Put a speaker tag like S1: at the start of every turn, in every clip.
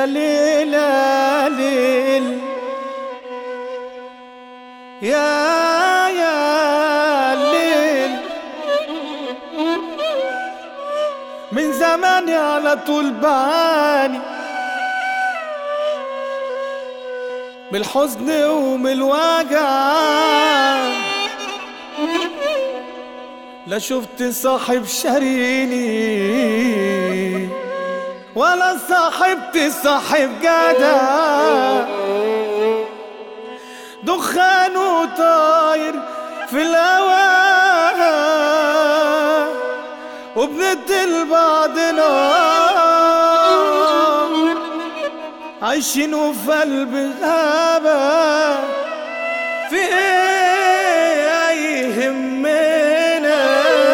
S1: يا ليل يا ليل يا يا ليل من زمان على طول بعاني من الحزن ومن الوجع لا شفت صاحب شاريني ولا صاحبتي صاحب جدع دخان وطاير في الهوا وبندي لبعضنا عايشين وفي قلب غابة في ايه يهمنا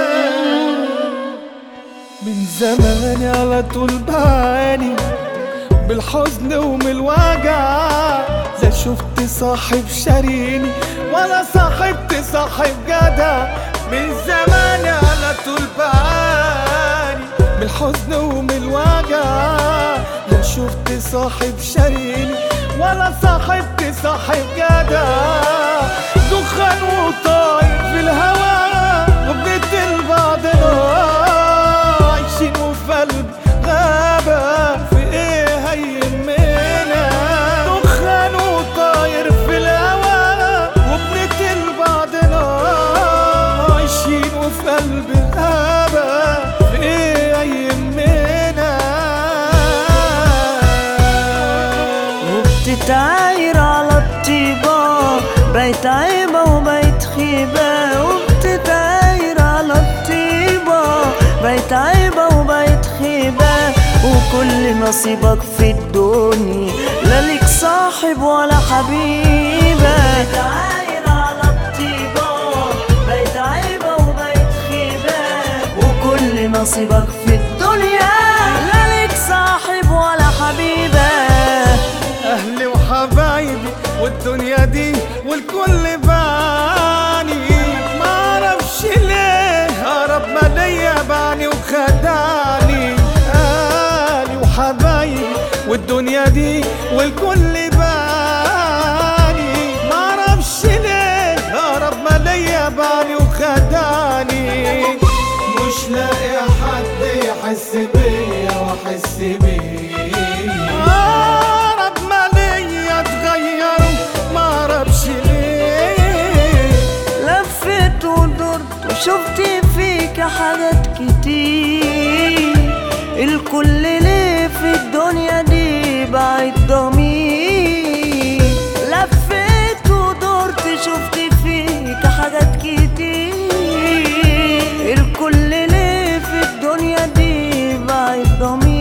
S1: من زمان على طول بعاني بالحزن ومن الوجع لا شفت صاحب شاريني ولا صاحبت صاحب جدع من زمان على طول بعاني بالحزن ومن الوجع لا شفت صاحب شاريني ولا صاحبت صاحب جدع دخان وطاير في الهوا وبندي لبعضنا عايشين وفي قلب غابة في ايه هيهمنا دخان وطاير في الهوا وبندي لبعضنا عايشين وفي قلب غابة في ايه هيهمنا
S2: وبتتعاير على الطيبة بقت عيبة وبقت خيبة وبتتعاير على الطيبة بقت عيبة وبقت خيبة وكل نصيبك في الدنيا لا ليك صاحب ولا حبيبة بتتعاير على الطيبة بقت عيبة وبقت خيبة وكل نصيبك في الدنيا لا ليك صاحب ولا حبيبة
S1: اهلي وحبايبي والدنيا دي والكل باني ما اعرفش ليه هرب ما ليا باني وخدعني اهلي وحبايبي والدنيا دي والكل باني ما اعرفش ليه هرب ما ليا باني وخدعني مش لاقي حد يحس بيا واحس بيه أقرب ما ليا اتغيروا ما اعرفش ليه
S2: لفت ودرت وشفت فيك حاجات كتير الكل ليه في الدنيا دي بعد ضمير لفت ودرت شفت فيك حاجات كتير الكل ليه في الدنيا دي بعد ضمير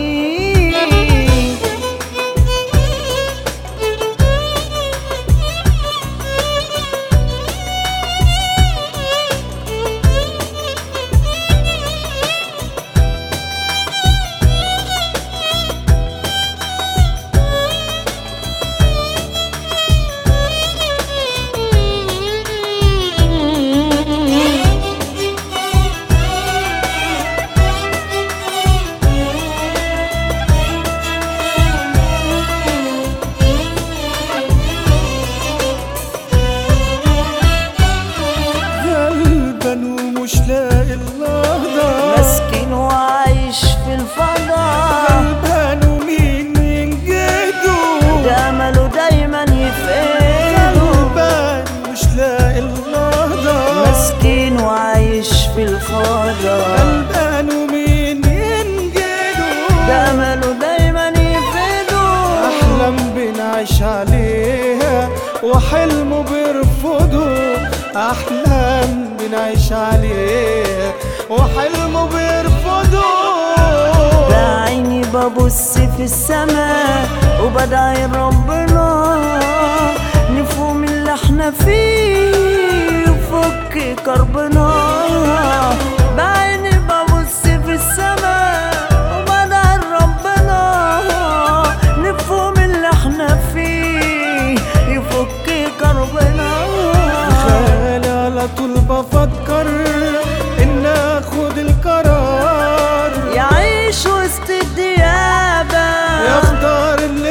S1: غلبان ومش لاقي الله ده
S2: مسكين وعايش في الفضاء
S1: غلبان ومين ينجده
S2: ده امله دايما يفقده
S1: غلبان مش لاقي الله ده
S2: مسكين وعايش في الفضاء
S1: غلبان ومين ينجده
S2: ده امله دايما يفقده
S1: أحلام بنعيش عليها وحلمه بيرفضه أحلام بنعيش عليها وحلمه بيرفضه
S2: ده عيني ببص في السماء وبدعي ربنا نفهم اللي احنا فيه يفك كربنا بعيني ببص في السماء وبدعي ربنا نفهم اللي احنا فيه يفك كربنا
S1: خيالي على طول بفكر إن آخد القرار
S2: يعيش وسط الديابة
S1: يختار اللي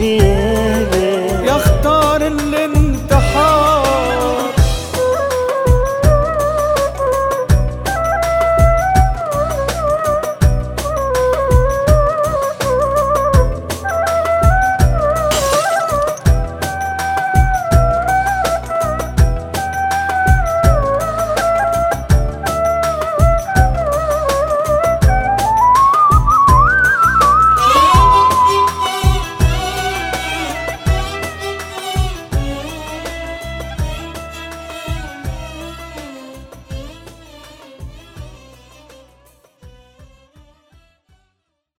S2: بيه